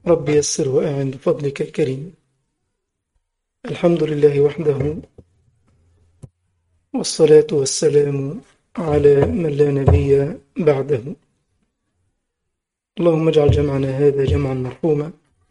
رب يسر وأعن بفضلك الكريم الحمد لله وحده والصلاة والسلام على من لا نبي بعده اللهم اجعل جمعنا هذا جمعا مرحوما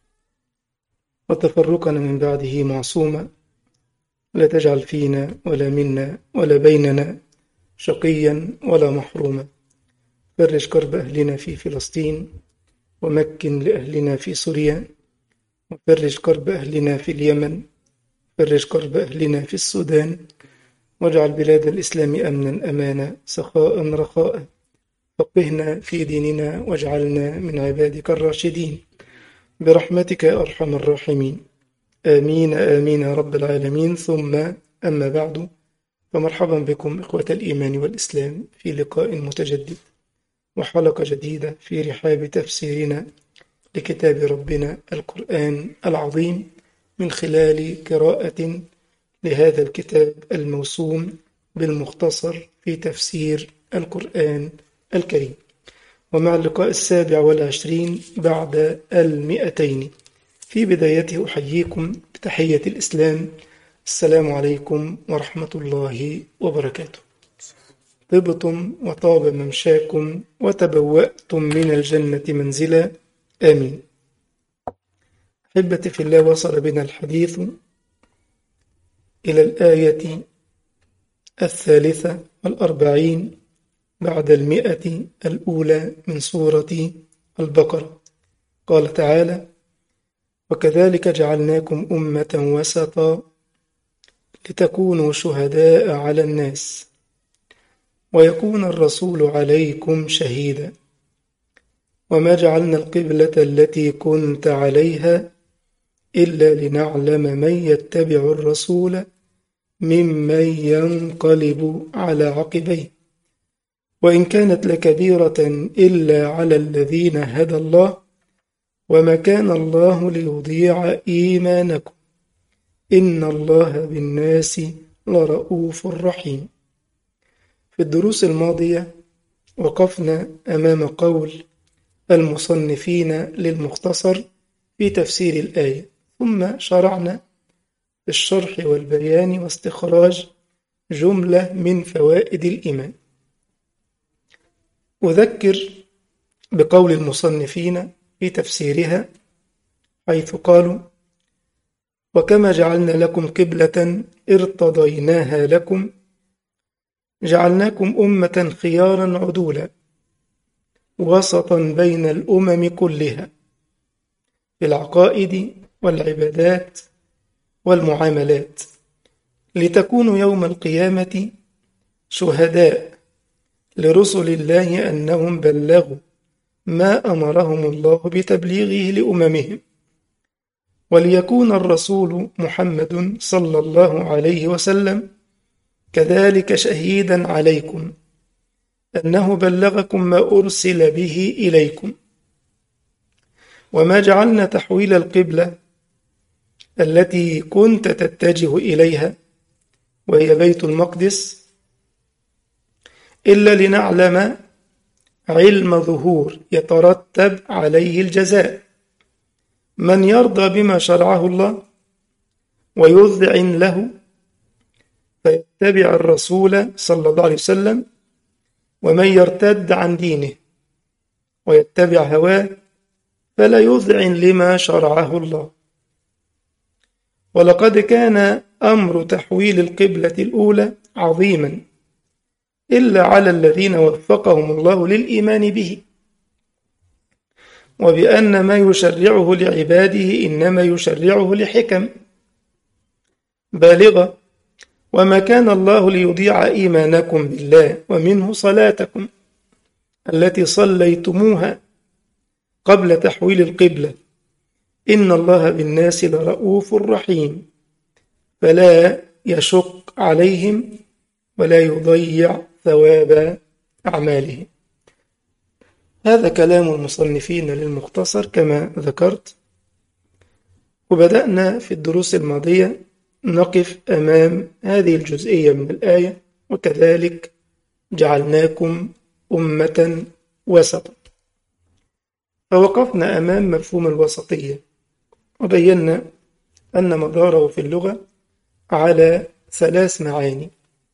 وتفرقنا من بعده معصوما لا تجعل فينا ولا منا ولا بيننا شقيا ولا محروما فرج كرب أهلنا في فلسطين ومكن لأهلنا في سوريا وفرج كرب أهلنا في اليمن فرج كرب أهلنا في السودان واجعل بلاد الإسلام أمنا أمانا سخاء رخاء فقهنا في ديننا واجعلنا من عبادك الراشدين برحمتك يا أرحم الراحمين آمين آمين يا رب العالمين ثم أما بعد فمرحبا بكم إخوة الإيمان والإسلام في لقاء متجدد وحلقة جديدة في رحاب تفسيرنا لكتاب ربنا القرآن العظيم من خلال قراءة لهذا الكتاب الموسوم بالمختصر في تفسير القرآن الكريم ومع اللقاء السابع والعشرين بعد المئتين في بدايته أحييكم بتحية الإسلام السلام عليكم ورحمة الله وبركاته طبتم وطاب ممشاكم وتبوأتم من الجنة منزلا آمين أحبتي في الله وصل بنا الحديث إلى الآية الثالثة والأربعين بعد المئة الأولى من سورة البقرة قال تعالى وكذلك جعلناكم أمة وسطا لتكونوا شهداء على الناس ويكون الرسول عليكم شهيدا وما جعلنا القبلة التي كنت عليها إلا لنعلم من يتبع الرسول ممن ينقلب على عقبيه وإن كانت لكبيرة إلا على الذين هدى الله وما كان الله ليضيع إيمانكم إن الله بالناس لرؤوف رحيم في الدروس الماضية وقفنا أمام قول المصنفين للمختصر في تفسير الآية ثم شرعنا في الشرح والبيان واستخراج جملة من فوائد الإيمان أذكر بقول المصنفين في تفسيرها حيث قالوا وكما جعلنا لكم قبلة ارتضيناها لكم جعلناكم أمة خيارا عدولا وسطا بين الأمم كلها في العقائد والعبادات والمعاملات لتكونوا يوم القيامة شهداء لرسل الله أنهم بلغوا ما أمرهم الله بتبليغه لأممهم وليكون الرسول محمد صلى الله عليه وسلم كذلك شهيدا عليكم أنه بلغكم ما أرسل به إليكم وما جعلنا تحويل القبلة التي كنت تتجه إليها وهي بيت المقدس إلا لنعلم علم ظهور يترتب عليه الجزاء من يرضى بما شرعه الله ويذعن له فيتبع الرسول صلى الله عليه وسلم ومن يرتد عن دينه ويتبع هواه فلا يذعن لما شرعه الله ولقد كان أمر تحويل القبلة الأولى عظيما إلا على الذين وفقهم الله للإيمان به وبأن ما يشرعه لعباده إنما يشرعه لحكم بالغة وما كان الله ليضيع إيمانكم بالله ومنه صلاتكم التي صليتموها قبل تحويل القبلة إن الله بالناس لرؤوف رحيم فلا يشق عليهم ولا يضيع ثواب أعمالهم هذا كلام المصنفين للمختصر كما ذكرت وبدأنا في الدروس الماضية نقف أمام هذه الجزئية من الآية وكذلك جعلناكم أمة وسطا فوقفنا أمام مفهوم الوسطية وبينا أن مداره في اللغة على ثلاث معاني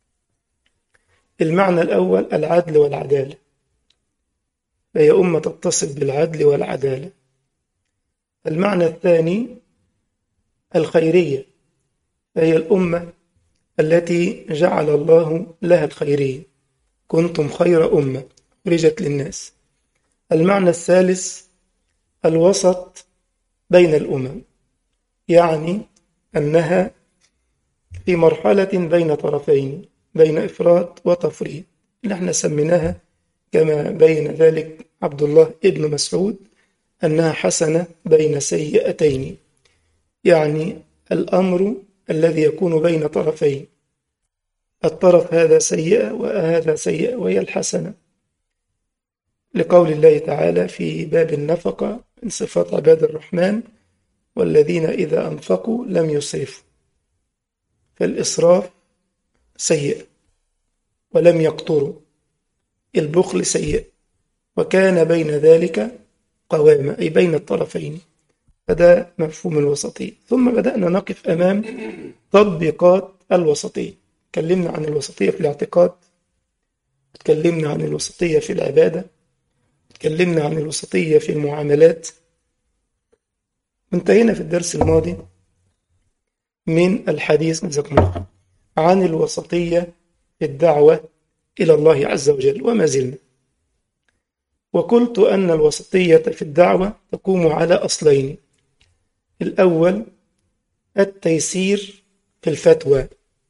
المعنى الأول العدل والعدالة فهي أمة تتصف بالعدل والعدالة المعنى الثاني الخيرية فهي الأمة التي جعل الله لها الخيرية كنتم خير أمة أخرجت للناس المعنى الثالث الوسط بين الأمم يعني أنها في مرحلة بين طرفين بين إفراط وتفريط اللي احنا سميناها كما بين ذلك عبد الله ابن مسعود أنها حسنة بين سيئتين يعني الأمر الذي يكون بين طرفين الطرف هذا سيئة وهذا سيئة وهي الحسنة لقول الله تعالى في باب النفقة من صفات عباد الرحمن والذين إذا أنفقوا لم يسرفوا فالإسراف سيء ولم يقتروا البخل سيء وكان بين ذلك قوامة أي بين الطرفين فده مفهوم الوسطية ثم بدأنا نقف أمام تطبيقات الوسطية تكلمنا عن الوسطية في الاعتقاد تكلمنا عن الوسطية في العبادة تكلمنا عن الوسطية في المعاملات انتهينا في الدرس الماضي من الحديث جزاكم الله عن الوسطية في الدعوة إلى الله عز وجل وما زلنا وقلت أن الوسطية في الدعوة تقوم على أصلين الأول التيسير في الفتوى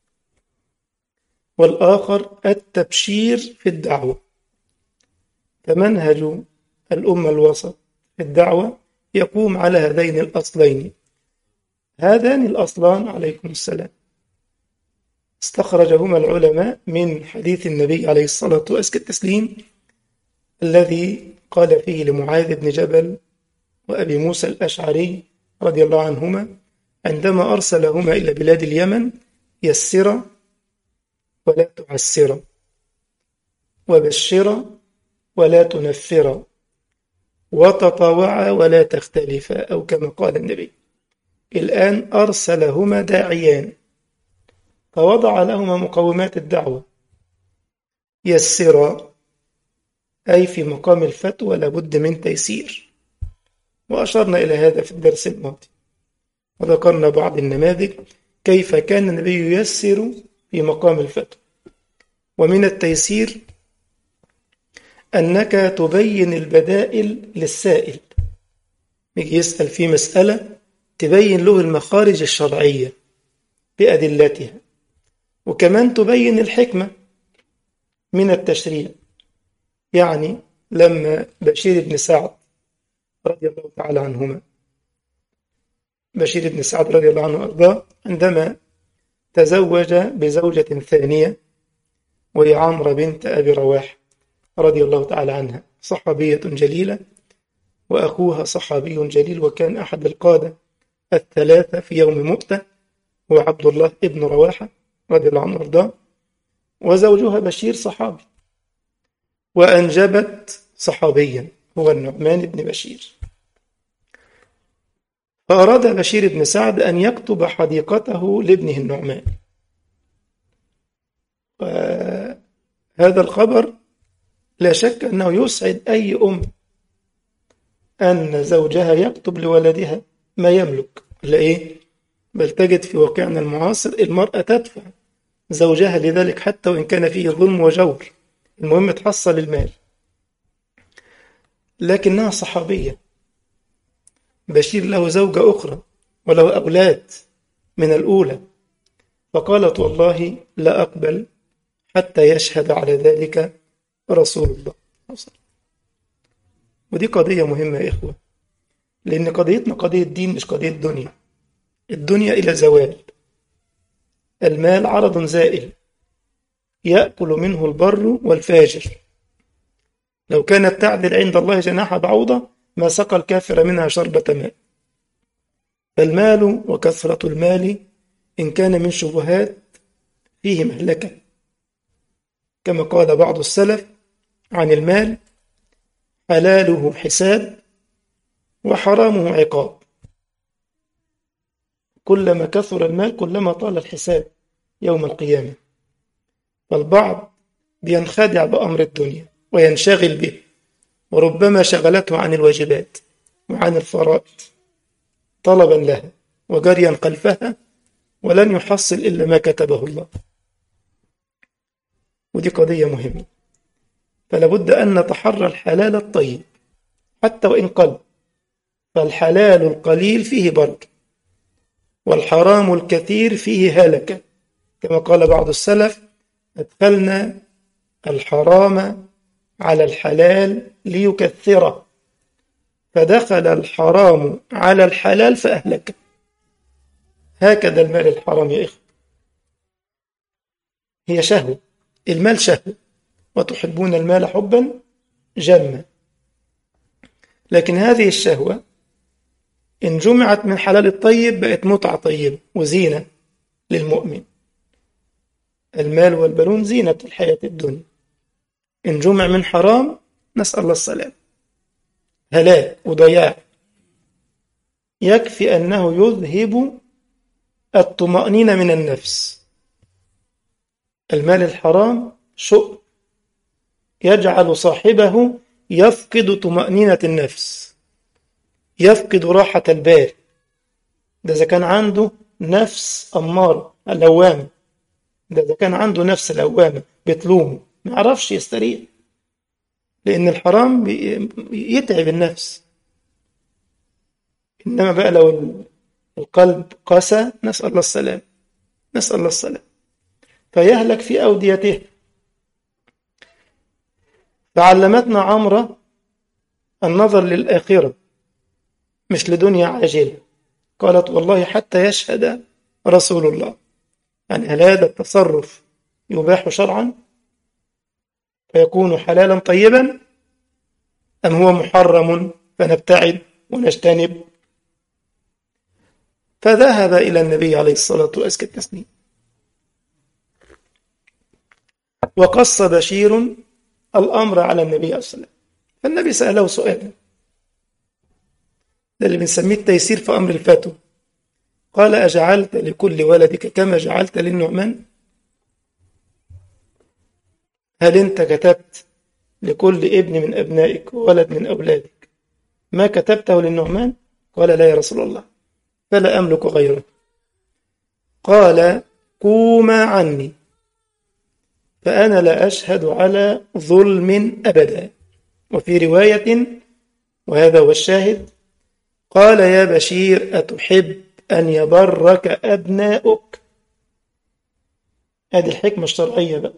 والآخر التبشير في الدعوة فمنهج الأمة الوسط في الدعوة يقوم على هذين الأصلين هذان الأصلان عليكم السلام استخرجهما العلماء من حديث النبي عليه الصلاة والتسليم الذي قال فيه لمعاذ بن جبل وأبي موسى الأشعري رضي الله عنهما عندما أرسلهما إلى بلاد اليمن يسر ولا تعسر وبشر ولا تنفر وتطاوع ولا تختلف أو كما قال النبي الآن أرسلهما داعيان فوضع لهما مقومات الدعوة يسرا أي في مقام الفتوى لابد من تيسير وأشرنا إلى هذا في الدرس الماضي وذكرنا بعض النماذج كيف كان النبي ييسر في مقام الفتوى ومن التيسير أنك تبين البدائل للسائل يجي يسأل في مسألة تبين له المخارج الشرعية بأدلتها وكمان تبين الحكمة من التشريع يعني لما بشير بن سعد رضي الله تعالى عنهما بشير بن سعد رضي الله عنه وأرضاه عندما تزوج بزوجة ثانية وهي عمرو بنت أبي رواح رضي الله تعالى عنها صحابية جليلة وأخوها صحابي جليل وكان أحد القادة الثلاثة في يوم مؤتة هو عبد الله ابن رواحة رضي الله عنه وارضاه وزوجها بشير صحابي وأنجبت صحابيا هو النعمان بن بشير فأراد بشير بن سعد أن يكتب حديقته لابنه النعمان وهذا الخبر لا شك أنه يسعد أي أم أن زوجها يكتب لولدها ما يملك ولا إيه؟ بل تجد في واقعنا المعاصر المرأة تدفع زوجها لذلك حتى وإن كان فيه ظلم وجور المهم تحصل المال لكنها صحابية بشير له زوجة أخرى وله أولاد من الأولى فقالت والله لا أقبل حتى يشهد على ذلك رسول الله ودي قضية مهمة يا إخوة لأن قضيتنا قضية دين مش قضية دنيا الدنيا إلى زوال المال عرض زائل يأكل منه البر والفاجر لو كانت تعدل عند الله جناح بعوضة ما سقى الكافر منها شربة ماء فالمال وكثرة المال إن كان من شبهات فيه مهلكة كما قال بعض السلف عن المال حلاله حساب وحرامه عقاب كلما كثر المال كلما طال الحساب يوم القيامة فالبعض بينخدع بأمر الدنيا وينشغل به وربما شغلته عن الواجبات وعن الفرائض طلبا لها وجريا خلفها ولن يحصل إلا ما كتبه الله ودي قضية مهمة فلا بد أن نتحرى الحلال الطيب حتى وإن قل فالحلال القليل فيه بركة والحرام الكثير فيه هلكة كما قال بعض السلف أدخلنا الحرام على الحلال ليكثره فدخل الحرام على الحلال فأهلك هكذا المال الحرام يا إخوة هي شهوة المال شهوة وتحبون المال حبا جما لكن هذه الشهوة إن جمعت من حلال الطيب بقت متعة طيبة وزينة للمؤمن المال والبنون زينة الحياة الدنيا إن جمع من حرام نسأل الله السلام هلاك وضياع يكفي أنه يذهب الطمأنينة من النفس المال الحرام شؤم يجعل صاحبه يفقد طمأنينة النفس يفقد راحة البال ده إذا كان عنده نفس أمارة اللوامة ده إذا كان عنده نفس لوامة بتلومه ما يعرفش يستريح لأن الحرام يتعب النفس إنما بقى لو القلب قسى نسأل الله السلام نسأل الله السلام فيهلك في أوديته فعلمتنا عمرة النظر للآخرة مش لدنيا عاجلة قالت والله حتى يشهد رسول الله يعني هل هذا التصرف يباح شرعا فيكون حلالا طيبا أم هو محرم فنبتعد ونجتنب فذهب إلى النبي عليه الصلاة وأزكى التسليم وقص بشير الأمر على النبي عليه الصلاة والسلام فالنبي سأله سؤالا ده اللي بنسميه التيسير في أمر الفتوى قال أجعلت لكل ولدك كما جعلت للنعمان هل أنت كتبت لكل ابن من أبنائك وولد من أولادك ما كتبته للنعمان قال لا يا رسول الله فلا أملك غيره قال قوما عني فأنا لا أشهد على ظلم أبدا وفي رواية وهذا هو الشاهد قال يا بشير أتحب أن يبرك أبناؤك هذه الحكمة الشرعية بقى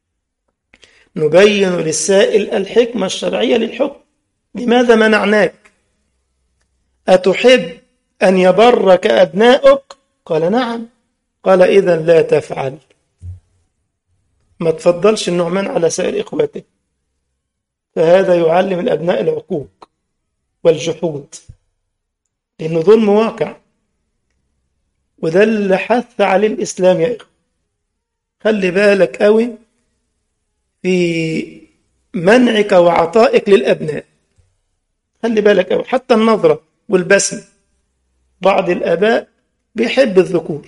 نبين للسائل الحكمة الشرعية للحكم لماذا منعناك أتحب أن يبرك أبناؤك قال نعم قال إذا لا تفعل ما تفضلش النعمان على سائر إخوته فهذا يعلم الأبناء العقوق والجحود لأنه ظلم واقع وده اللي حث عليه الإسلام يا إخوة خلي بالك قوي في منعك وعطائك للأبناء خلي بالك قوي حتى النظرة والبسم بعض الآباء بيحب الذكور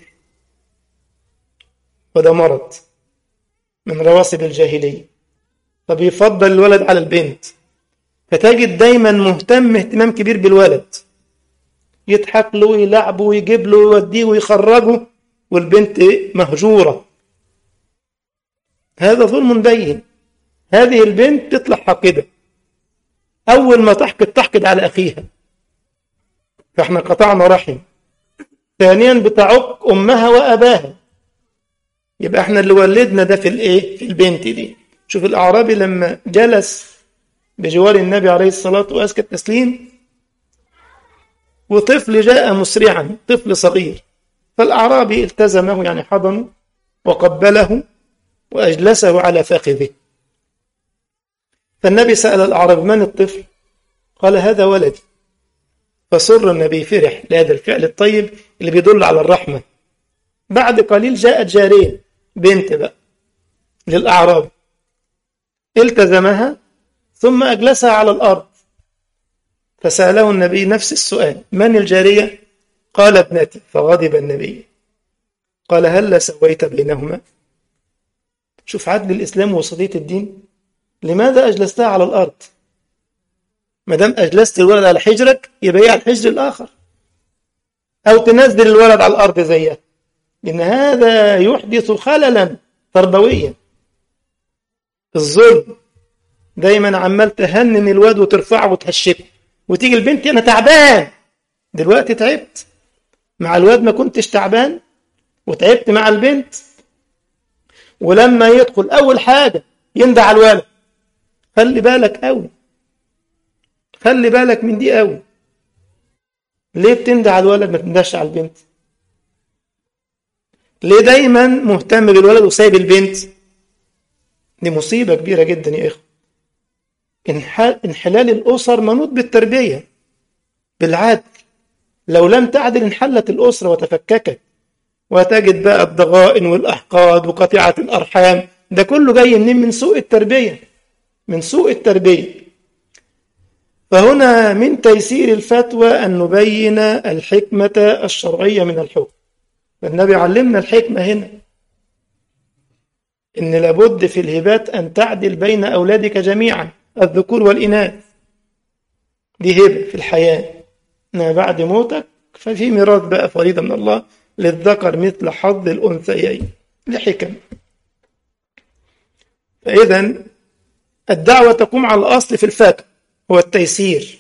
وده مرض من رواسب الجاهلية فبيفضل الولد على البنت فتجد دايما مهتم اهتمام كبير بالولد يضحك له ويلعبه ويجيب له ويوديه ويخرجه والبنت مهجورة هذا ظلم بين هذه البنت تطلع حاقدة أول ما تحقد تحقد على أخيها فاحنا قطعنا رحم ثانيا بتعق أمها وأباها يبقى احنا اللي ولدنا ده في الايه في البنت دي شوف الأعرابي لما جلس بجوار النبي عليه الصلاة وأزكى التسليم وطفل جاء مسرعا طفل صغير فالأعرابي التزمه يعني حضنه وقبله وأجلسه على فخذه فالنبي سأل الأعرابي من الطفل قال هذا ولدي فسر النبي فرح لهذا الفعل الطيب اللي بيدل على الرحمة بعد قليل جاءت جارية بنت بقى للأعراب التزمها ثم أجلسها على الأرض فسأله النبي نفس السؤال من الجارية قال ابنتي فغضب النبي قال هل سويت بينهما شوف عدل الإسلام ووسطية الدين لماذا أجلستها على الأرض ما دام أجلست الولد على حجرك يبقى هي على الحجر الآخر أو تنزل الولد على الأرض زيها إن هذا يحدث خللا تربويا الظلم دايما عمال تهنن الواد وترفعه وتهشكه وتيجي البنت انا تعبان دلوقتي تعبت مع الواد ما كنتش تعبان وتعبت مع البنت ولما يدخل اول حاجه يندع على الولد خلي بالك قوي خلي بالك من دي قوي ليه بتندع على الولد ما تندهش على البنت ليه دايما مهتم بالولد وسايب البنت دي مصيبة كبيرة جدا يا إخوة انحلال الأسر منوط بالتربية بالعدل لو لم تعدل انحلت الأسرة وتفككت وتجد بقى الضغائن والأحقاد وقطيعة الأرحام ده كله جاي منين من سوء التربية من سوء التربية فهنا من تيسير الفتوى أن نبين الحكمة الشرعية من الحكم النبي علمنا الحكمة هنا إن لابد في الهبات أن تعدل بين أولادك جميعا الذكور والإناث دي هبة في الحياة إنما بعد موتك ففي ميراث بقى فريضة من الله للذكر مثل حظ الأنثيين لحكم فإذا الدعوة تقوم على الأصل في الفتوى هو التيسير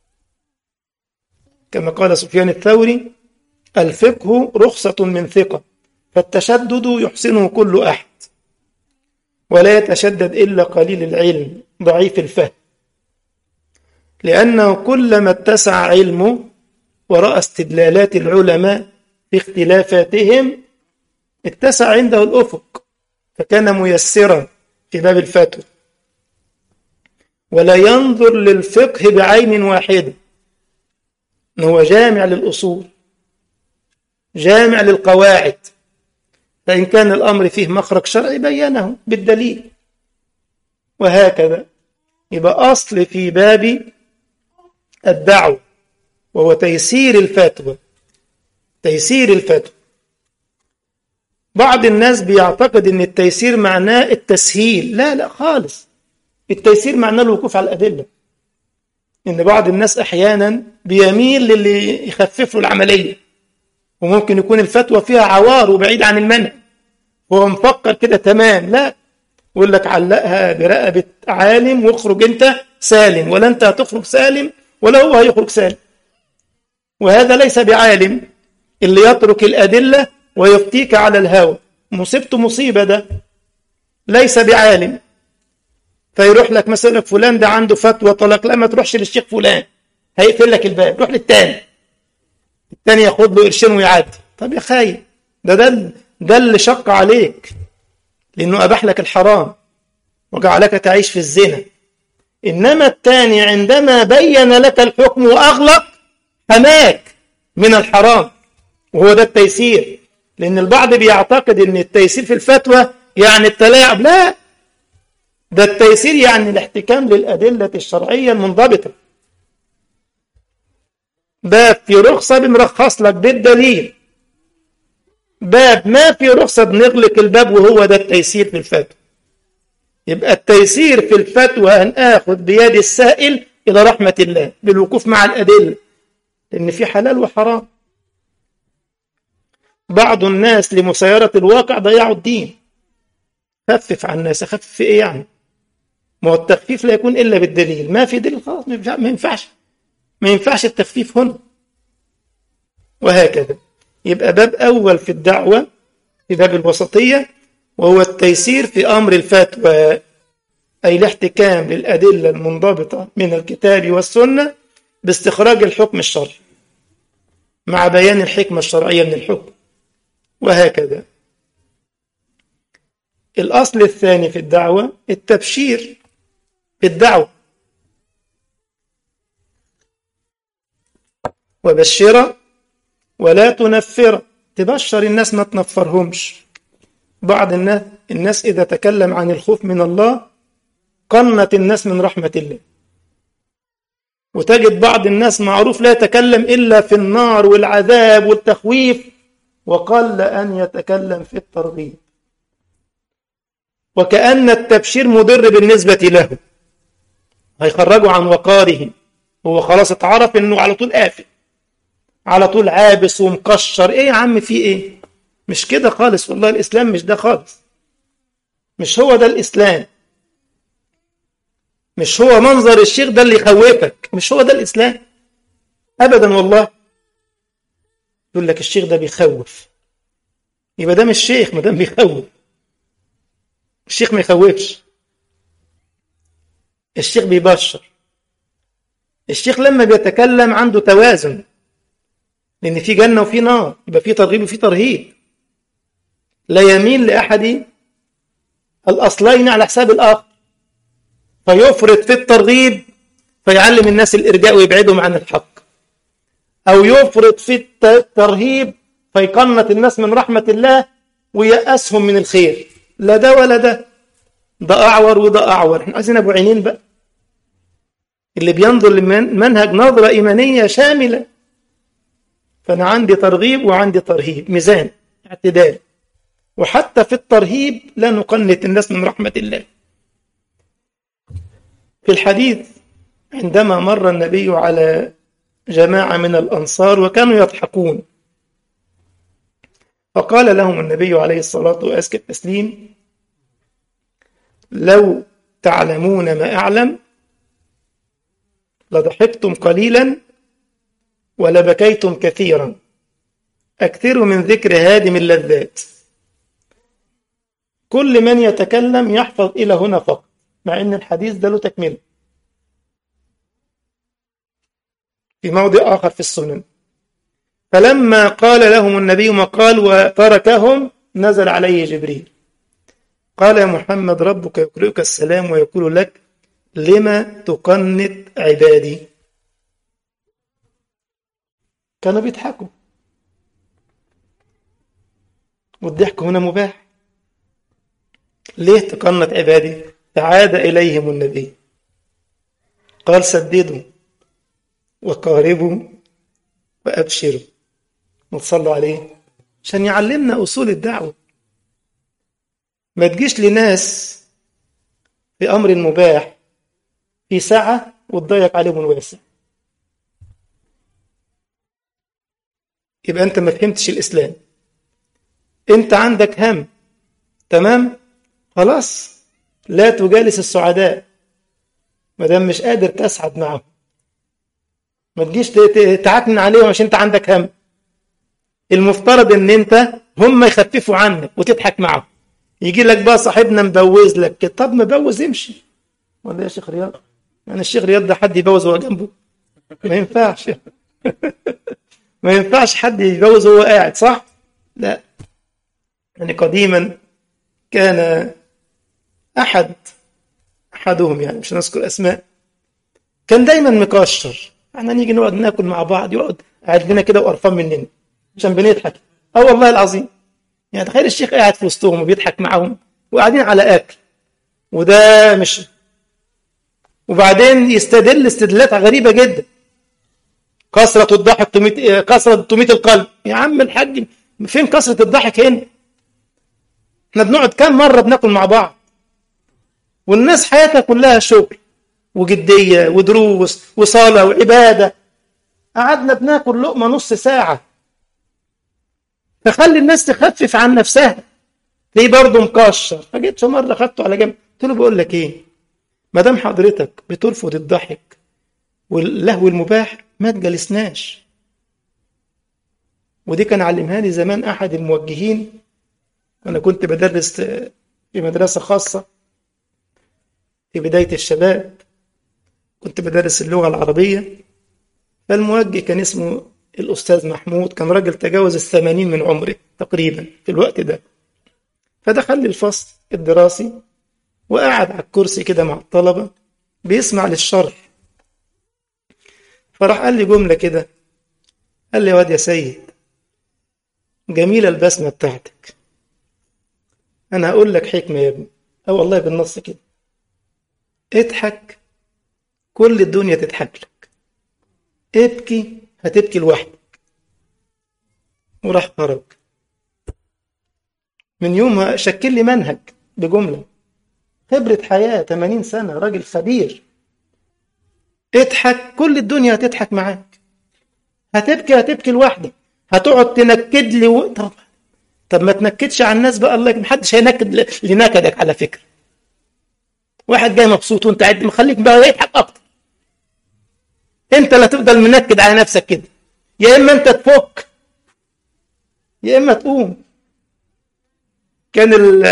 كما قال سفيان الثوري الفقه رخصة من ثقة فالتشدد يحسنه كل أحد ولا يتشدد إلا قليل العلم ضعيف الفهم لأنه كلما اتسع علمه ورأى استدلالات العلماء في اختلافاتهم اتسع عنده الأفق فكان ميسرا في باب الفتوى ولا ينظر للفقه بعين واحدة هو جامع للأصول جامع للقواعد فإن كان الأمر فيه مخرج شرعي بينه بالدليل وهكذا يبقى أصل في باب الدعوة وهو تيسير الفتوى تيسير الفتوى بعض الناس بيعتقد ان التيسير معناه التسهيل لا لا خالص التيسير معناه الوقوف على الأدلة ان بعض الناس احيانا بيميل للي يخفف له العمليه وممكن يكون الفتوى فيها عوار وبعيد عن المنع هو مفكر كده تمام لا يقول لك علقها برقبة عالم واخرج انت سالم ولا انت هتخرج سالم ولا هو هيخرج سالم وهذا ليس بعالم اللي يترك الأدلة ويفتيك على الهوى مصيبته مصيبة ده ليس بعالم فيروح لك مثلا فلان ده عنده فتوى طلاق لا ما تروحش للشيخ فلان هيقفل لك الباب روح للتاني التاني ياخد له قرشين ويعدي طب يا خايب ده ده ده اللي شق عليك لانه اباح لك الحرام وجعلك تعيش في الزنا انما الثاني عندما بين لك الحكم واغلق حماك من الحرام وهو ده التيسير لان البعض بيعتقد ان التيسير في الفتوى يعني التلاعب لا ده التيسير يعني الاحتكام للأدلة الشرعية المنضبطة باب في رخصة بنرخص لك بالدليل باب ما في رخصة بنغلق الباب وهو ده التيسير في الفتوى يبقى التيسير في الفتوى أن آخذ بيد السائل إلى رحمة الله بالوقوف مع الأدلة لأن في حلال وحرام بعض الناس لمسايرة الواقع ضيعوا الدين خفف عن الناس خفف في إيه يعني ما هو التخفيف لا يكون إلا بالدليل ما في دليل خلاص ما ينفعش ما ينفعش التخفيف هنا وهكذا يبقى باب أول في الدعوة في باب الوسطية وهو التيسير في أمر الفتوى أي الاحتكام للأدلة المنضبطة من الكتاب والسنة باستخراج الحكم الشرعي مع بيان الحكمة الشرعية من الحكم وهكذا الأصل الثاني في الدعوة التبشير بالدعوة وبشر ولا تنفر تبشر الناس ما تنفرهمش بعض الناس الناس إذا تكلم عن الخوف من الله قنت الناس من رحمة الله وتجد بعض الناس معروف لا يتكلم إلا في النار والعذاب والتخويف وقل أن يتكلم في الترغيب وكأن التبشير مضر بالنسبة له هيخرجوا عن وقاره هو خلاص اتعرف انه على طول قافل على طول عابس ومكشر ايه يا عم في ايه مش كده خالص والله الاسلام مش ده خالص مش هو ده الاسلام مش هو منظر الشيخ ده اللي يخوفك مش هو ده الاسلام ابدا والله يقول لك الشيخ ده بيخوف يبقى ده مش شيخ ما دام بيخوف الشيخ ما يخوفش الشيخ بيبشر الشيخ لما بيتكلم عنده توازن لان في جنه وفي نار يبقى في ترغيب وفي ترهيب لا يميل لاحد الاصلين على حساب الاخر فيفرط في الترغيب فيعلم الناس الارجاء ويبعدهم عن الحق او يفرط في الترهيب فيقنط الناس من رحمه الله ويأسهم من الخير لا ده ولا ده ده اعور وده اعور احنا عايزين ابو عينين بقى اللي بينظر لمنهج نظره ايمانيه شامله فانا عندي ترغيب وعندي ترهيب ميزان اعتدال وحتى في الترهيب لا نقنط الناس من رحمه الله في الحديث عندما مر النبي على جماعه من الانصار وكانوا يضحكون فقال لهم النبي عليه الصلاه وازكى التسليم لو تعلمون ما اعلم لضحكتم قليلا ولبكيتم كثيرا اكثروا من ذكر هادم اللذات كل من يتكلم يحفظ الى هنا فقط مع ان الحديث ده له تكمله في موضع اخر في السنن فلما قال لهم النبي ما قال وتركهم نزل عليه جبريل قال يا محمد ربك يقرئك السلام ويقول لك لما تقنط عبادي كانوا بيضحكوا والضحك هنا مباح ليه تقنط عبادي فعاد إليهم النبي قال سددوا وقاربوا وأبشروا وتصلوا عليه عشان يعلمنا أصول الدعوة ما تجيش لناس في أمر مباح في ساعة وتضيق عليهم الواسع يبقى أنت ما فهمتش الإسلام أنت عندك هم تمام خلاص لا تجالس السعداء ما دام مش قادر تسعد معهم ما تجيش تعكنن عليهم عشان انت عندك هم المفترض ان انت هم يخففوا عنك وتضحك معهم يجي لك بقى صاحبنا مبوز لك كده طب مبوز امشي ولا يا شيخ رياض يعني الشيخ رياض ده حد يبوز وهو جنبه ما ينفعش ما ينفعش حد يبوز وهو قاعد صح لا يعني قديما كان احد احدهم يعني مش هنذكر اسماء كان دايما مكشر احنا نيجي نقعد ناكل مع بعض يقعد قاعد لنا كده وقرفان مننا عشان بنضحك اه والله العظيم يعني تخيل الشيخ قاعد في وسطهم وبيضحك معاهم وقاعدين على اكل وده مش وبعدين يستدل استدلالات غريبه جدا كثرة الضحك تميت كثرة تميت القلب يا عم الحاج فين كثرة الضحك هنا احنا بنقعد كام مرة بناكل مع بعض والناس حياتها كلها شغل وجدية ودروس وصلاة وعبادة قعدنا بناكل لقمة نص ساعة فخلي الناس تخفف عن نفسها ليه برضه مكشر فجيت في مرة خدته على جنب قلت له بقول لك ايه ما دام حضرتك بترفض الضحك واللهو المباح ما تجلسناش ودي كان علمها لي زمان احد الموجهين انا كنت بدرس في مدرسة خاصة في بداية الشباب كنت بدرس اللغة العربية فالموجه كان اسمه الأستاذ محمود كان راجل تجاوز الثمانين من عمره تقريبا في الوقت ده فدخل لي الفصل الدراسي وقعد على الكرسي كده مع الطلبة بيسمع للشرح فراح قال لي جملة كده قال لي يا واد يا سيد جميلة البسمة بتاعتك أنا هقول لك حكمة يا ابني أه والله بالنص كده اضحك كل الدنيا تضحك لك ابكي هتبكي لوحدك وراح خرج من يومها شكل لي منهج بجملة خبرة حياة 80 سنة راجل خبير اضحك كل الدنيا هتضحك معاك هتبكي هتبكي لوحدك هتقعد تنكد لي و... طب طب ما تنكدش على الناس بقى الله محدش هينكد لنكدك على فكرة واحد جاي مبسوط وانت قاعد مخليك بقى يضحك اكتر انت اللي هتفضل منكد على نفسك كده يا اما انت تفك يا اما تقوم كان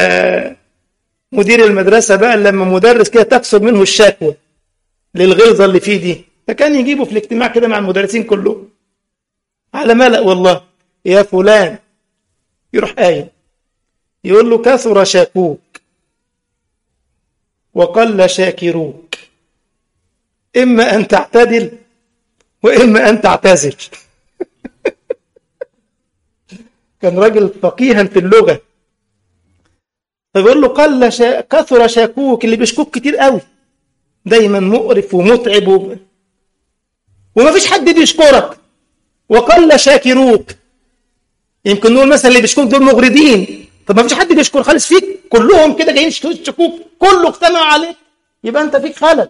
مدير المدرسة بقى لما مدرس كده تكسر منه الشكوى للغلظة اللي فيه دي فكان يجيبه في الاجتماع كده مع المدرسين كلهم على ملأ والله يا فلان يروح قايل يقول له كثر شاكوك وقل شاكروك إما أن تعتدل وإما أن تعتزل كان راجل فقيها في اللغة فبيقول له قل شا... كثر شاكوك اللي بيشكوك كتير قوي دايما مقرف ومتعب و... وما فيش حد بيشكرك وقل شاكروك يمكن نقول مثلا اللي بيشكوك دول مغردين طب ما فيش حد بيشكر خالص فيك كلهم كده جايين يشكوك كله اجتمع عليك يبقى انت فيك خلل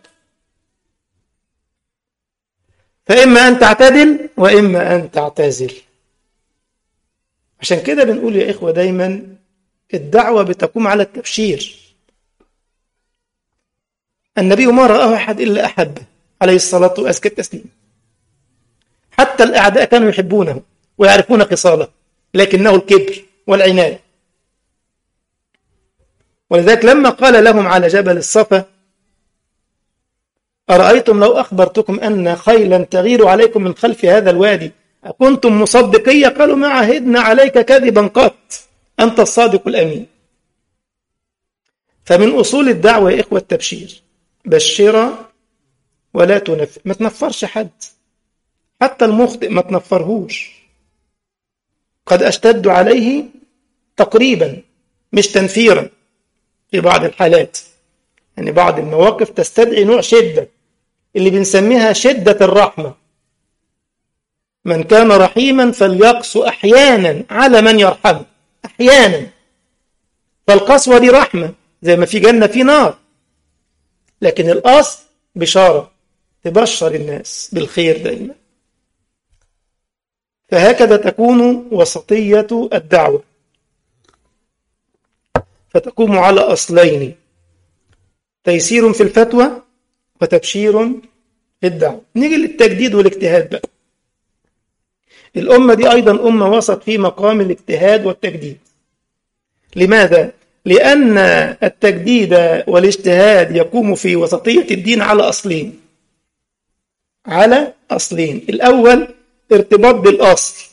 فإما أن تعتدل وإما أن تعتزل عشان كده بنقول يا إخوة دايما الدعوة بتقوم على التبشير النبي ما رآه أحد إلا أحبه عليه الصلاة وأزكى التسليم حتى الأعداء كانوا يحبونه ويعرفون خصاله لكنه الكبر والعناد ولذلك لما قال لهم على جبل الصفا أرأيتم لو أخبرتكم أن خيلا تغير عليكم من خلف هذا الوادي أكنتم مصدقية قالوا ما عهدنا عليك كذبا قط أنت الصادق الأمين فمن أصول الدعوة يا إخوة التبشير بشر ولا تنفر ما تنفرش حد حتى المخطئ ما تنفرهوش قد أشتد عليه تقريبا مش تنفيرا في بعض الحالات يعني بعض المواقف تستدعي نوع شدة اللي بنسميها شدة الرحمة من كان رحيما فليقص أحيانا على من يرحمه أحيانا فالقسوة دي رحمة زي ما في جنة في نار لكن الأصل بشارة تبشر الناس بالخير دائما فهكذا تكون وسطية الدعوة فتقوم على أصلين تيسير في الفتوى وتبشير في الدعوة نيجي للتجديد والاجتهاد بقى الأمة دي أيضا أمة وسط في مقام الاجتهاد والتجديد لماذا؟ لأن التجديد والاجتهاد يقوم في وسطية الدين على أصلين على أصلين الأول ارتباط بالأصل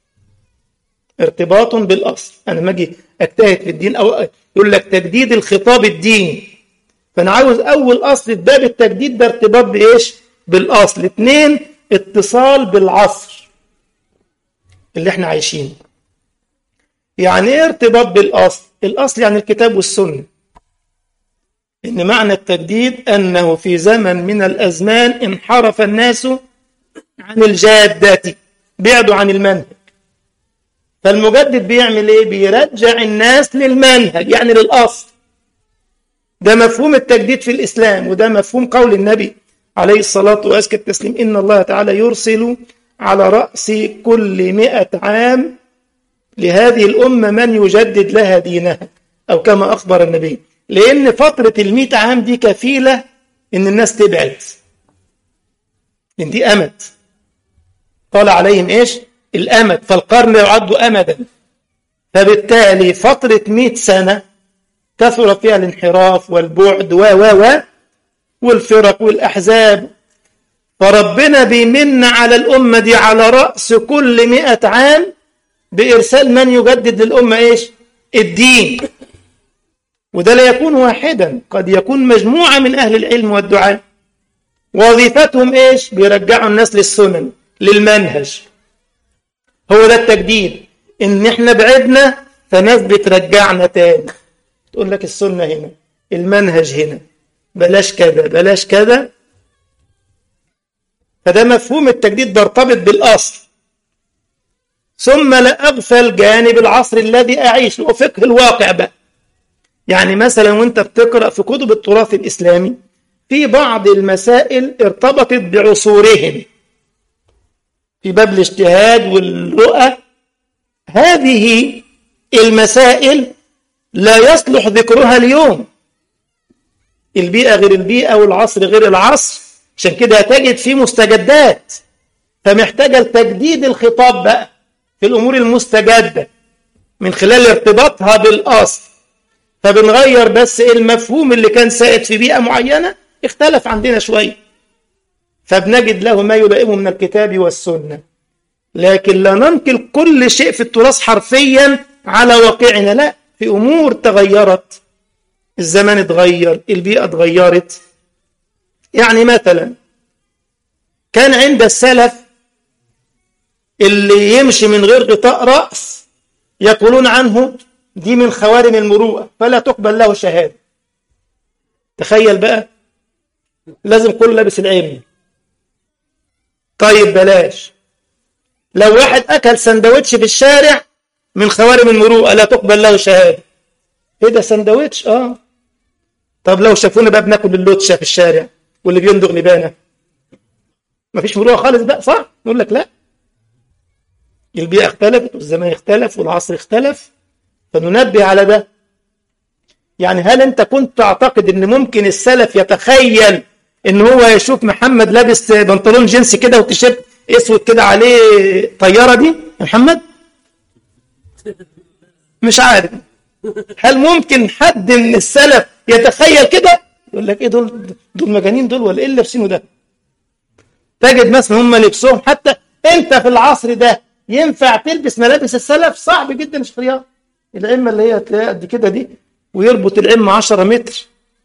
ارتباط بالأصل أنا ما أجي أجتهد في الدين أو يقول لك تجديد الخطاب الديني فأنا عاوز أول أصل في باب التجديد ده ارتباط بإيش؟ بالأصل اثنين اتصال بالعصر اللي احنا عايشينه يعني ايه ارتباط بالأصل؟ الأصل يعني الكتاب والسنة إن معنى التجديد أنه في زمن من الأزمان انحرف الناس عن الجادة بعدوا عن المنهج فالمجدد بيعمل ايه بيرجع الناس للمنهج يعني للأصل ده مفهوم التجديد في الإسلام وده مفهوم قول النبي عليه الصلاة وأزكى التسليم إن الله تعالى يرسل على رأس كل مئة عام لهذه الأمة من يجدد لها دينها أو كما أخبر النبي لأن فترة المئة عام دي كفيلة إن الناس تبعد لأن دي أمد طال عليهم إيش الأمد فالقرن يعد أمدا فبالتالي فترة مئة سنة كثر فيها الانحراف والبعد و و و والفرق والأحزاب فربنا بيمن على الأمة دي على رأس كل مئة عام بإرسال من يجدد للأمة إيش الدين وده لا يكون واحدا قد يكون مجموعة من أهل العلم والدعاء وظيفتهم إيش بيرجعوا الناس للسنن للمنهج هو ده التجديد إن إحنا بعدنا فناس بترجعنا تاني تقول لك السنة هنا المنهج هنا بلاش كذا بلاش كذا فده مفهوم التجديد بيرتبط بالأصل ثم لا أغفل جانب العصر الذي أعيش هو فقه الواقع بقى يعني مثلا وانت بتقرأ في كتب التراث الإسلامي في بعض المسائل ارتبطت بعصورهم في باب الاجتهاد والرؤى هذه المسائل لا يصلح ذكرها اليوم البيئة غير البيئة والعصر غير العصر عشان كده تجد في مستجدات فمحتاجة لتجديد الخطاب بقى في الأمور المستجدة من خلال ارتباطها بالأصل فبنغير بس المفهوم اللي كان سائد في بيئة معينة اختلف عندنا شوية فبنجد له ما يلائمه من الكتاب والسنة لكن لا ننقل كل شيء في التراث حرفيا على واقعنا لا في أمور تغيرت الزمان اتغير البيئة اتغيرت يعني مثلا كان عند السلف اللي يمشي من غير غطاء رأس يقولون عنه دي من خوارم المروءة فلا تقبل له شهادة تخيل بقى لازم كله لابس العين طيب بلاش لو واحد أكل سندوتش في الشارع من خوارم المروءة لا تقبل له شهادة ايه ده سندوتش اه طب لو شافونا بقى بناكل اللوتشة في الشارع واللي بيندغ لبانة مفيش مروءة خالص بقى صح نقول لك لا البيئة اختلفت والزمان اختلف والعصر اختلف فننبه على ده يعني هل انت كنت تعتقد ان ممكن السلف يتخيل ان هو يشوف محمد لابس بنطلون جينز كده وتيشيرت اسود كده عليه طياره دي يا محمد مش عارف هل ممكن حد من السلف يتخيل كده يقول لك ايه دول دول مجانين دول ولا ايه اللي لابسينه ده تجد مثلا هم لبسهم حتى انت في العصر ده ينفع تلبس ملابس السلف صعب جدا مش رياض العمه اللي هي تلاقيها قد كده دي ويربط العمه 10 متر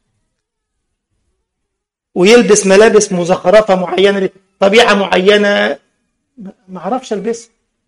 ويلبس ملابس مزخرفه معينه طبيعه معينه ما اعرفش البسها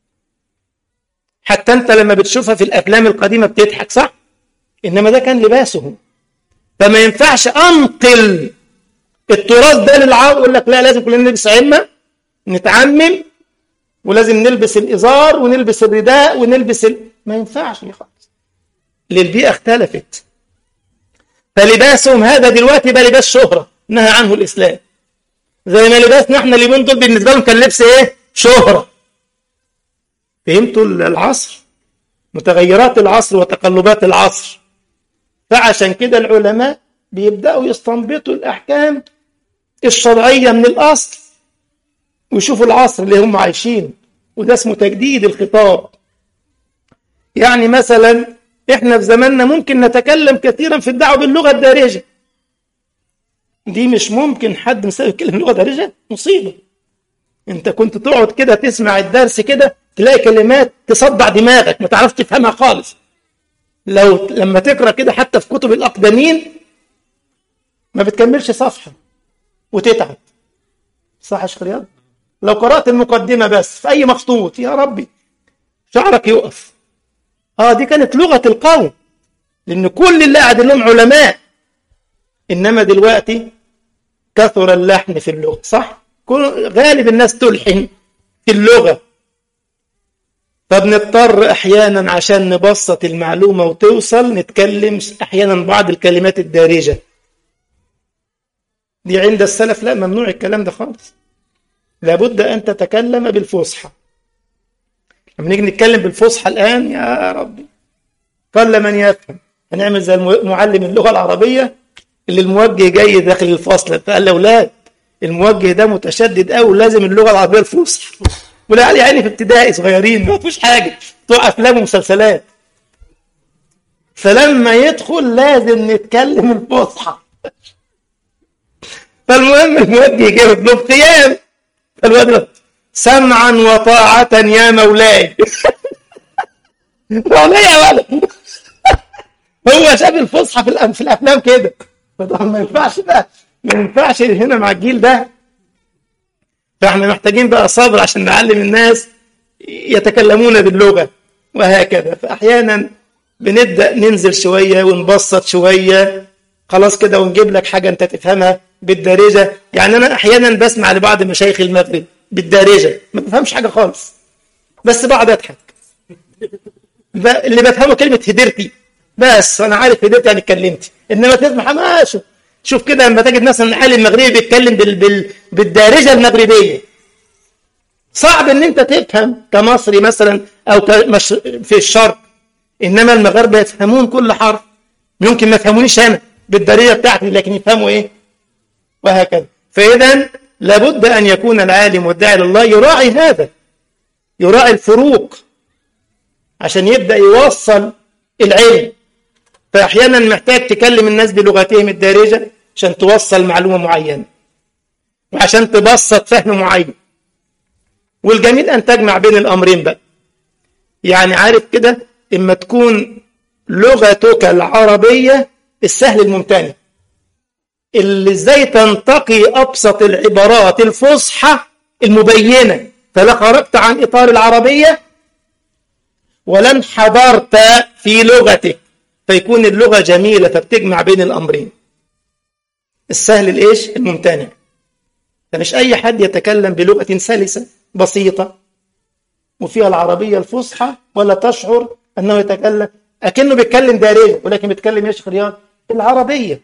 حتى انت لما بتشوفها في الافلام القديمه بتضحك صح انما ده كان لباسهم فما ينفعش انقل التراث ده للعرب يقول لك لا لازم كلنا نلبس عمه نتعمم ولازم نلبس الازار ونلبس الرداء ونلبس ال... ما ينفعش خالص للبيئه اختلفت فلباسهم هذا دلوقتي بقى لباس شهره نهى عنه الاسلام زي ما لباسنا احنا اليومين دول بالنسبه لهم كان لبس ايه شهره فهمتوا العصر متغيرات العصر وتقلبات العصر فعشان كده العلماء بيبداوا يستنبطوا الاحكام الشرعيه من الاصل ويشوفوا العصر اللي هم عايشينه وده اسمه تجديد الخطاب يعني مثلا احنا في زماننا ممكن نتكلم كثيرا في الدعوه باللغه الدارجه دي مش ممكن حد مساوي يتكلم لغه دارجه مصيبه انت كنت تقعد كده تسمع الدرس كده تلاقي كلمات تصدع دماغك ما تعرفش تفهمها خالص لو لما تقرا كده حتى في كتب الاقدمين ما بتكملش صفحه وتتعب صح يا شيخ رياض لو قرات المقدمه بس في اي مخطوط يا ربي شعرك يقف اه دي كانت لغه القوم لان كل اللي قاعد لهم علماء انما دلوقتي كثر اللحن في اللغه صح كل غالب الناس تلحن في اللغه فبنضطر احيانا عشان نبسط المعلومه وتوصل نتكلم احيانا بعض الكلمات الدارجه دي عند السلف لا ممنوع الكلام ده خالص لابد ان تتكلم بالفصحى لما نيجي نتكلم بالفصحى الان يا ربي قل من يفهم هنعمل زي معلم اللغه العربيه اللي الموجه جاي داخل الفصل فقال لاولاد الموجه ده متشدد قوي لازم اللغه العربيه الفصحى والعيال يعني في ابتدائي صغيرين ما فيش حاجه بتوع افلام ومسلسلات فلما يدخل لازم نتكلم الفصحى فالمهم الموجه جاي يطلب قيام فالواد سمعا وطاعة يا مولاي مولاي يا ولد هو شاف الفصحى في, في الافلام كده فطبعا ما ينفعش بقى ما ينفعش هنا مع الجيل ده فاحنا محتاجين بقى صبر عشان نعلم الناس يتكلمون باللغة وهكذا فأحيانا بنبدأ ننزل شوية ونبسط شوية خلاص كده ونجيب لك حاجة أنت تفهمها بالدارجة يعني أنا أحيانا بسمع لبعض مشايخ المغرب بالدارجة ما بفهمش حاجة خالص بس بقعد أضحك اللي بفهمه كلمة هدرتي بس أنا عارف هدرتي يعني اتكلمتي إنما تسمع ما شوف شوف كده لما تجد مثلا عالم مغربي بيتكلم بال... بال... بالدارجة المغربية صعب ان انت تفهم كمصري مثلا او كمش... في الشرق انما المغاربه يفهمون كل حرف يمكن ما يفهمونيش انا بالدارجه بتاعتي لكن يفهموا ايه وهكذا فاذا لابد ان يكون العالم والداعي لله يراعي هذا يراعي الفروق عشان يبدا يوصل العلم فاحيانا محتاج تكلم الناس بلغتهم الدارجه عشان توصل معلومه معينه وعشان تبسط فهم معين والجميل أن تجمع بين الأمرين بقى يعني عارف كده إما تكون لغتك العربية السهل الممتنع اللي ازاي تنتقي أبسط العبارات الفصحى المبينة فلا خرجت عن إطار العربية ولا انحدرت في لغتك فيكون اللغة جميلة فبتجمع بين الأمرين السهل الإيش الممتنع فمش أي حد يتكلم بلغة سلسة بسيطة وفيها العربية الفصحى ولا تشعر أنه يتكلم أكنه بيتكلم دارجة ولكن بيتكلم يا شيخ رياض العربية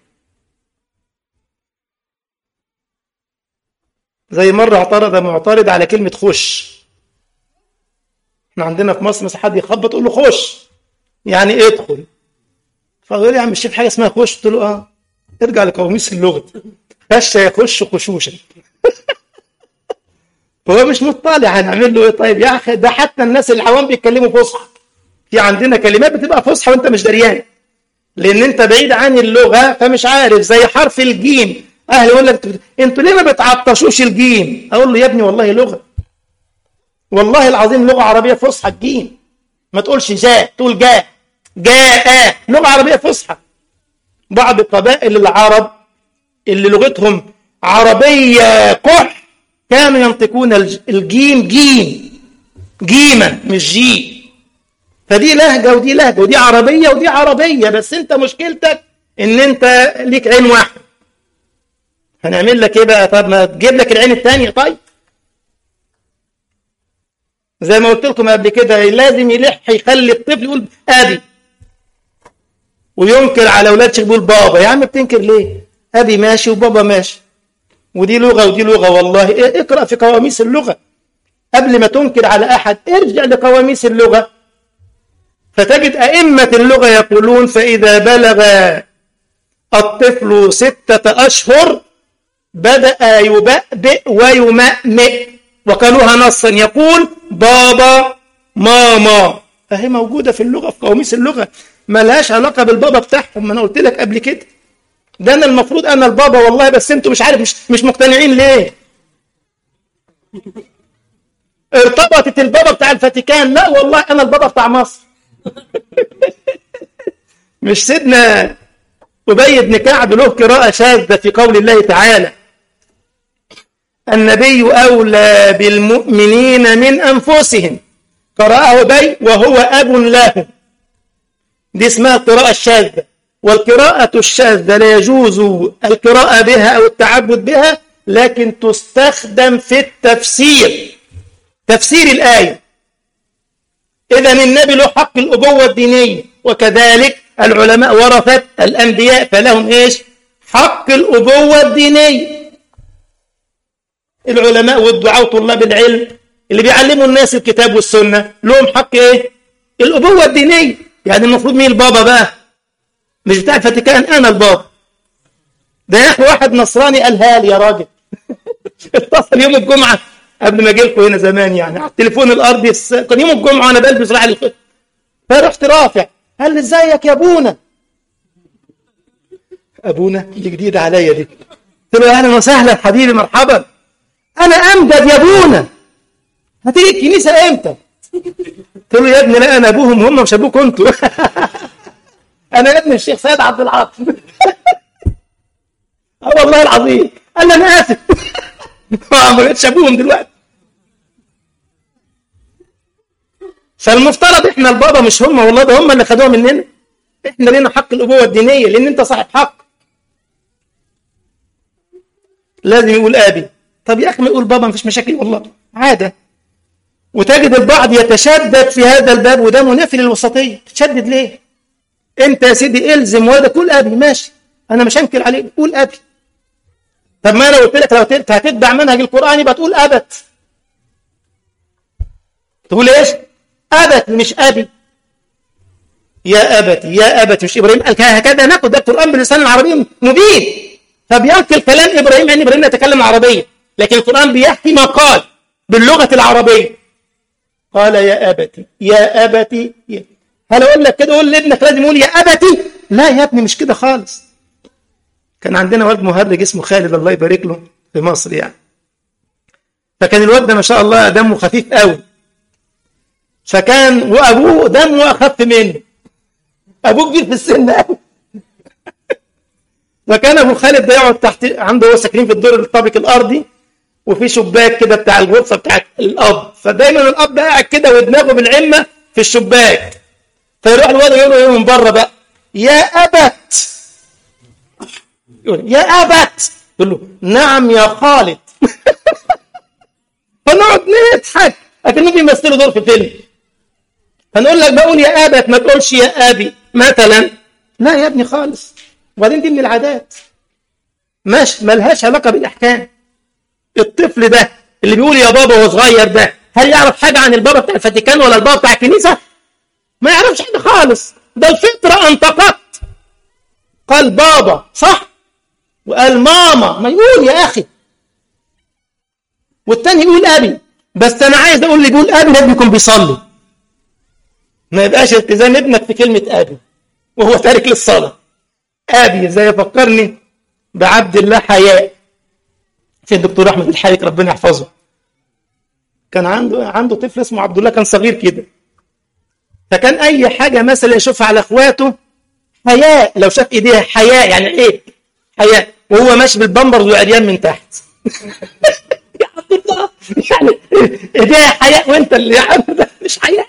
زي مرة اعترض معترض على كلمة خش احنا عندنا في مصر مثلا حد يخبط يقول له خش يعني ايه ادخل فقال يا عم الشيخ حاجة اسمها خش قلت له اه ارجع لقواميس اللغة خش يخش خشوشا فهو مش مطلع هنعمل له ايه طيب يا اخي ده حتى الناس العوام بيتكلموا فصحى في عندنا كلمات بتبقى فصحى وانت مش دريان لان انت بعيد عن اللغه فمش عارف زي حرف الجيم اهل يقول لك انتوا ليه ما بتعطشوش الجيم اقول له يا ابني والله لغه والله العظيم لغه عربيه فصحى الجيم ما تقولش جاء تقول جاء جاء لغه عربيه فصحى بعض قبائل العرب اللي لغتهم عربيه كح كانوا ينطقون الجيم جيم جيمة مش جي فدي لهجة ودي لهجة ودي عربية ودي عربية بس انت مشكلتك ان انت ليك عين واحدة هنعمل لك ايه بقى طب ما تجيب لك العين الثانية طيب زي ما قلت لكم قبل كده لازم يلح يخلي الطفل يقول ابي وينكر على اولاد شيخ بيقول بابا يا عم بتنكر ليه ابي ماشي وبابا ماشي ودي لغة ودي لغة والله اقرأ في قواميس اللغة قبل ما تنكر على أحد ارجع لقواميس اللغة فتجد أئمة اللغة يقولون فإذا بلغ الطفل ستة أشهر بدأ يبأبئ ويمأمئ وقالوها نصا يقول بابا ماما فهي موجودة في اللغة في قواميس اللغة ما لهاش علاقة بالبابا بتاعهم ما أنا قلت لك قبل كده ده انا المفروض انا البابا والله بس انتوا مش عارف مش مش مقتنعين ليه ارتبطت البابا بتاع الفاتيكان لا والله انا البابا بتاع مصر مش سيدنا ابي بن كعب له قراءه شاذه في قول الله تعالى النبي اولى بالمؤمنين من انفسهم قرأه ابي وهو اب له دي اسمها القراءه الشاذه والقراءة الشاذة لا يجوز القراءة بها أو التعبد بها لكن تستخدم في التفسير تفسير الآية إذا النبي له حق الأبوة الدينية وكذلك العلماء ورثة الأنبياء فلهم إيش حق الأبوة الدينية العلماء والدعاء وطلاب العلم اللي بيعلموا الناس الكتاب والسنة لهم حق إيه الأبوة الدينية يعني المفروض مين البابا بقى مش بتاع الفاتيكان انا البابا ده يا اخي واحد نصراني قالها لي يا راجل اتصل يوم الجمعه قبل ما اجي لكم هنا زمان يعني على التليفون الارضي كان يوم الجمعه وانا بلبس راح الخط فرحت رافع قال لي ازيك يا ابونا ابونا دي جديده عليا دي قلت له اهلا وسهلا حبيبي مرحبا انا امجد يا ابونا هتيجي الكنيسه امتى قلت له يا ابني لا انا ابوهم هم مش ابوك انتوا انا ابن الشيخ سيد عبد العاطي اه والله العظيم قال لي انا اسف ما بقتش ابوهم دلوقتي فالمفترض احنا البابا مش هم والله ده هم اللي خدوها مننا احنا لينا حق الابوه الدينيه لان انت صاحب حق لازم يقول ابي طب يا اخي ما يقول بابا مفيش مشاكل والله عاده وتجد البعض يتشدد في هذا الباب وده منافي للوسطيه تشدد ليه انت يا سيدي الزم ولدك قول ابي ماشي انا مش هنكر عليك قول ابي طب ما انا قلت لك لو هتتبع منهج القران يبقى تقول ابت تقول ايش ابت مش ابي يا ابتي يا ابتي مش ابراهيم قال هكذا ناخد ده القران بلسان العربي مبين فبينقل كلام ابراهيم لان ابراهيم يتكلم عربيه لكن القران بيحكي ما قال باللغه العربيه قال يا ابتي يا ابتي يا. هل اقول لك كده قول لابنك لازم يقول يا ابتي لا يا ابني مش كده خالص كان عندنا واد مهرج اسمه خالد الله يبارك له في مصر يعني فكان الواد ده ما شاء الله دمه خفيف قوي فكان وابوه دمه اخف منه ابوه كبير في السن قوي فكان ابو خالد ده يقعد تحت عنده هو ساكنين في الدور الطابق الارضي وفي شباك كده بتاع الغرفه بتاعت الاب فدايما الاب ده قاعد كده ودماغه بالعمه في الشباك فيروح الواد يقول له من بره بقى يا ابت يقول يا ابت يقول له نعم يا خالد فنقعد نضحك اكنهم بيمثلوا دور في فيلم فنقول لك بقول يا ابت ما تقولش يا ابي مثلا لا يا ابني خالص وبعدين دي من العادات مش ملهاش علاقه بالاحكام الطفل ده اللي بيقول يا بابا وهو صغير ده هل يعرف حاجه عن البابا بتاع الفاتيكان ولا البابا بتاع الكنيسه ما يعرفش حاجه خالص ده الفطره انطقت قال بابا صح وقال ماما ما يقول يا اخي والتاني يقول ابي بس انا عايز اقول اللي بيقول ابي لازم يكون بيصلي ما يبقاش التزام ابنك في كلمه ابي وهو تارك للصلاه ابي زي يفكرني بعبد الله حياء في الدكتور احمد الحارك ربنا يحفظه كان عنده عنده طفل اسمه عبد الله كان صغير كده فكان اي حاجه مثلا يشوفها على اخواته حياء لو شاف ايديها حياء يعني ايه حياء وهو ماشي بالبمبرز وعريان من تحت يا عبد الله يعني ايديها حياء وانت اللي يا عم ده مش حياء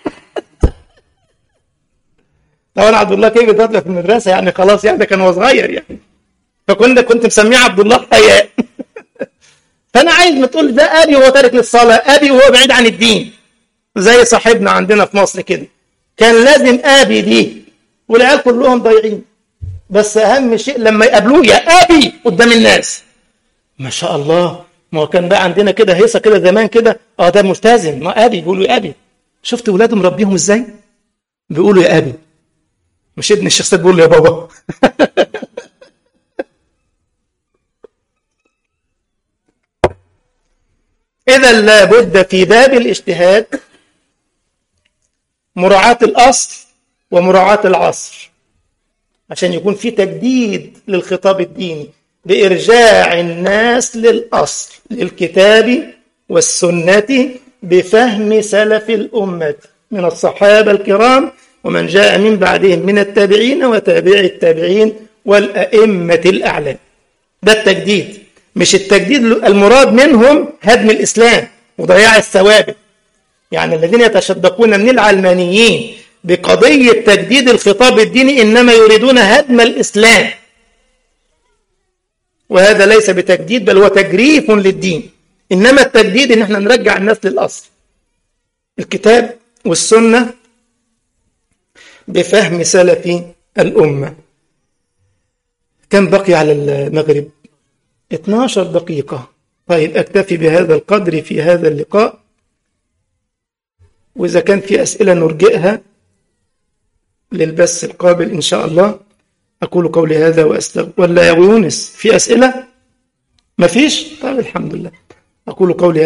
طبعا عبد الله كبر دلوقتي في المدرسه يعني خلاص يعني كان هو صغير يعني فكنت كنت مسميه عبد الله حياء فانا عايز ما تقول ده ابي وهو تارك للصلاه ابي وهو بعيد عن الدين زي صاحبنا عندنا في مصر كده كان لازم ابي دي والعيال كلهم ضايعين بس اهم شيء لما يقابلوه يا ابي قدام الناس ما شاء الله ما هو كان بقى عندنا كده هيصه كده زمان كده اه ده ملتزم ما ابي بيقولوا يا ابي شفت ولاده مربيهم ازاي بيقولوا يا ابي مش ابن الشيخ سيد بيقول له يا بابا إذا لابد في باب الاجتهاد مراعاة الأصل ومراعاة العصر عشان يكون في تجديد للخطاب الديني بإرجاع الناس للأصل للكتاب والسنة بفهم سلف الأمة من الصحابة الكرام ومن جاء من بعدهم من التابعين وتابع التابعين والأئمة الأعلام ده التجديد مش التجديد المراد منهم هدم الإسلام وضياع الثوابت يعني الذين يتشدقون من العلمانيين بقضية تجديد الخطاب الديني إنما يريدون هدم الإسلام وهذا ليس بتجديد بل هو تجريف للدين إنما التجديد إن احنا نرجع الناس للأصل الكتاب والسنة بفهم سلف الأمة كم بقي على المغرب 12 دقيقة طيب أكتفي بهذا القدر في هذا اللقاء وإذا كان في أسئلة نرجئها للبث القابل إن شاء الله أقول قولي هذا وأستغفر ولا يا يونس في أسئلة؟ ما فيش؟ طيب الحمد لله أقول قولي